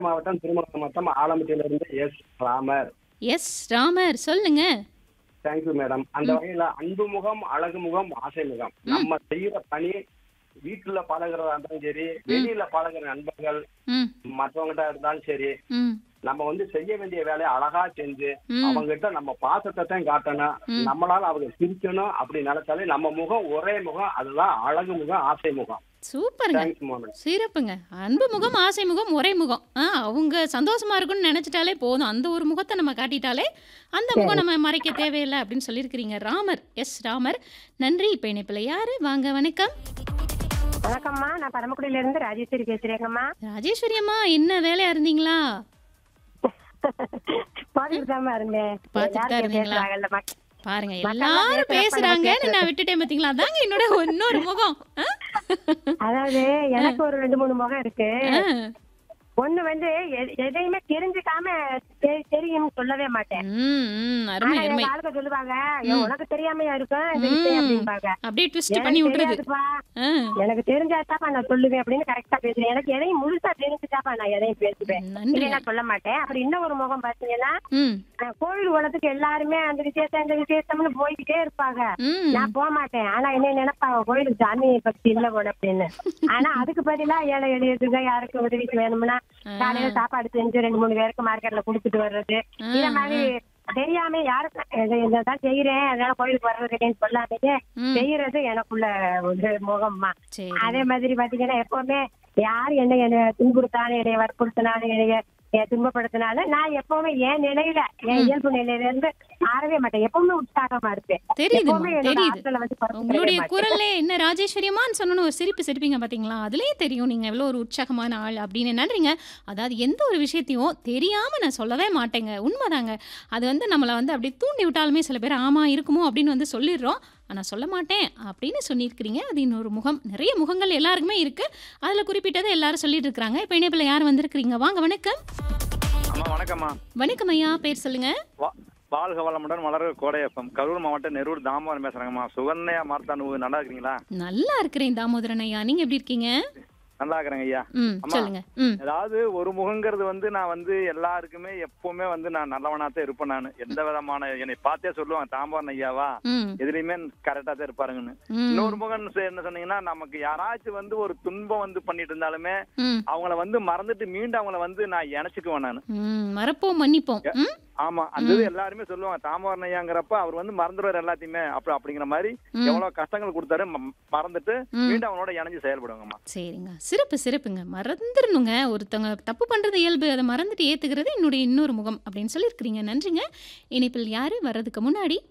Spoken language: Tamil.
மாவட்டம் திருமணம் மாவட்டம் ஆலம்பட்டியிலிருந்து எஸ் ராமர் எஸ் ராமர் சொல்லுங்க தேங்க்யூ மேடம் அந்த வகையில அன்பு முகம் அழகு முகம் ஆசை முகம் நம்ம செய்யற பணி வீட்டுல பழகுறதா இருந்தாலும் சரி வெளியில பழகுற நண்பர்கள் ம் மற்றவங்ககிட்ட இருந்தாலும் சரி ம் நம்ம வந்து செய்ய வேண்டிய வேலையை அழகா செஞ்சு ம். அவங்க கிட்ட நம்ம பாசத்தை தான் காட்டணும் நம்மளால அவங்க சிரிக்கணும் அப்படி நினைச்சாலே நம்ம முகம் ஒரே முகம் அதுதான் அழகு முகம் ஆசை முகம் சூப்பருங்க தேங்க்ஸ் மேடம் சிறப்புங்க அன்பு முகம் ஆசை முகம் ஒரே முகம் ஆ அவங்க சந்தோஷமா இருக்குன்னு நினைச்சிட்டாலே போதும் அந்த ஒரு முகத்தை நம்ம காட்டிட்டாலே அந்த முகம் நம்ம மறைக்க தேவையில்லை அப்படின்னு சொல்லியிருக்கிறீங்க ராமர் எஸ் ராமர் நன்றி இப்போ இணைப்பில் யாரு வாங்க வணக்கம் வணக்கம்மா நான் பரமக்குடியில இருந்து ராஜேஸ்வரி பேசுறேங்கம்மா ராஜேஸ்வரி அம்மா என்ன வேலையா இருந்தீங்களா பாத்துட்டு தாம்மா இருந்தேன் பாத்துட்டு தான் எல்லாரும் இருந்தீங்களா? பேசுறாங்கல்ல, மக்- பாருங்க மக்கள்லாம் எல்லாரும் பேசுறப்ப நம்ம பேசுறாங்கன்னு நான் விட்டுட்டேன் பாத்தீங்களா அதாங்க என்னோட இன்னொரு முகம் ஆ? அதாவது எனக்கு ஒரு ரெண்டு மூணு முகம் இருக்கு ஆ. ஒண்ணு வந்து எ- எதையுமே தெரிஞ்சுக்காம தெ- தெரியும்னு சொல்லவே மாட்டேன் ம், ம், அருமை ஆனா அருமை எங்க ஆளுங்க சொல்லுவாங்க "ஐயோ, உனக்கு தெரியாமையா இருக்கும் இந்த விஷயம் அப்படிம்பாங்க அப்படியே ட்விஸ்ட் எனக்கு பண்ணி விட்டுறது தெரியாதுப்பா. ஆ. எனக்கு தெரிஞ்சாதாப்பா நான் சொல்லுவேன் அப்படின்னு கரெக்டா பேசுறேன் எனக்கு எதையும் முழுசா தெரிஞ்சுட்டாப்பா நான் எதையும் பேசுவேன் நன்றி இல்லைன்னா சொல்ல மாட்டேன் அப்புறம் இன்னும் ஒரு முகம் பாத்தீங்கன்னா ம் அஹ், கோவில் குளத்துக்கு எல்லாருமே அந்த விசேஷம் இந்த விசேஷம்னு போய்கிட்டே இருப்பாங்க ம் நான் போக மாட்டேன் ஆனா என்ன நினைப்பாங்க கோயிலுக்கு சாமி பக்தி இல்ல போல அப்படின்னு ஆனா அதுக்கு பதிலா ஏழை எளியதுங்க யாருக்கு உதவிக்கு வேணும்னா காலையில சாப்பாடு செஞ்சு ரெண்டு மூணு பேருக்கு மார்க்கெட்ல குடுத்துட்டு வர்றது இத மாதிரி தெரியாம யாருக்கு இதை- இதைதான் செய்யறேன் அதனால கோயிலுக்கு வர்றது இல்லைன்னு சொல்லாதீங்க ம். செய்யறது எனக்குள்ள ஒரு முகம்மா சரி அதே மாதிரி பாத்தீங்கன்னா எப்பவுமே யார் என்ன என்ன துன்புறுத்தாலும் என்னைய வற்புறுத்தினாலும் என்னைய என்னைய துன்பப்படுத்தினாலும் நான் எப்பவுமே என் நிலையில என் இயல்பு நிலையில இருந்து மாறவே மாட்டேன் எப்பவுமே உற்சாகமா இருப்பேன் தெரியுதும்மா எப்பவுமே என்னோட தெரியுது ஆற்றலை வந்து குறைச்சிக்கவே உங்களுடைய மாட்டேன். குரல்ல என்ன ராஜேஸ்வரியமான்னு சொன்னோன்னு ஒரு சிரிப்பு சிரிப்பீங்க பாத்தீங்களா அதுலயே தெரியும் நீங்க எவ்வளவு ஒரு உற்சாகமான ஆள் அப்படின்னு நன்றிங்க அதாவது எந்த ஒரு விஷயத்தையும் தெரியாம நான் சொல்லவே மாட்டேங்க உண்மைதாங்க அது வந்து நம்மளை வந்து அப்படியே தூண்டி விட்டாலுமே சில பேர் ஆமா இருக்குமோ அப்படின்னு வந்து சொல்லிடுறோம் ஆனா சொல்ல மாட்டேன் அப்படின்னு சொல்லியிருக்கிறீங்க அது இன்னொரு முகம் நிறைய முகங்கள் எல்லாருக்குமே இருக்கு அதுல குறிப்பிட்டதை எல்லாரும் சொல்லிட்டு இருக்காங்க இப்போ இணைப்பில் யார் வந்திருக்கிறீங்க வாங்க வணக்கம் அம்மா வணக்கம்மா வணக்கம் ஐயா பேர் சொல்லுங்க வா- வாழ்க வளமுடன் வளர கோடையப்பம் கரூர் மாவட்டம் நெரூர் தாமோதரம் பேசுறேங்கம்மா சுகன்யா மார்த்தான் நல்லா இருக்கிறீங்களா நல்லா இருக்கிறேன் தாமோதரன் ஐயா நீங்க எப்படி இருக்கீங்க நல்லா இருக்கிறேங்க ஐயா ம் அம்மா. சொல்லுங்க ம் அதாவது ஒரு முகங்கிறது வந்து நான் வந்து எல்லாருக்குமே எப்பவுமே வந்து நான் நல்லவனாத்தான் இருப்பேன் நான் எந்த விதமான என்னை பார்த்தே சொல்லுவாங்க தாம்பரம் ஐயாவா ம் எதுலையுமே கரெக்டா தான் இருப்பாருங்கன்னு ம் இன்னொரு முகம் சே- என்ன சொன்னீங்கன்னா நமக்கு யாராச்சும் வந்து ஒரு துன்பம் வந்து பண்ணிட்டு இருந்தாலுமே ம் அவங்கள வந்து மறந்துட்டு மீண்டும் அவங்கள வந்து நான் இணைச்சுக்குவேன் நான் ம் மறப்போம் மன்னிப்போம் ம் ஆமா அந்த இது எல்லாருமே சொல்லுவாங்க தாமரம் ஐயாங்கிறப்ப அவர் வந்து மறந்துடுவார் எல்லாத்தையுமே அப்படி அப்படிங்கிற மாதிரி ம். எவ்வளவு கஷ்டங்கள் கொடுத்தாரு ம- மறந்துட்டு ம். மீண்டும் அவனோட இணைஞ்சு செயல்படுவாங்கம்மா சரிங்க சிறப்பு சிறப்புங்க மறந்துடணுங்க ஒருத்தவங்க தப்பு பண்றது இயல்பு அதை மறந்துட்டு ஏத்துக்கிறது என்னுடைய இன்னொரு முகம் அப்படின்னு சொல்லியிருக்கிறீங்க நன்றிங்க இனிப்பில் யாரு வர்றதுக்கு முன்னாடி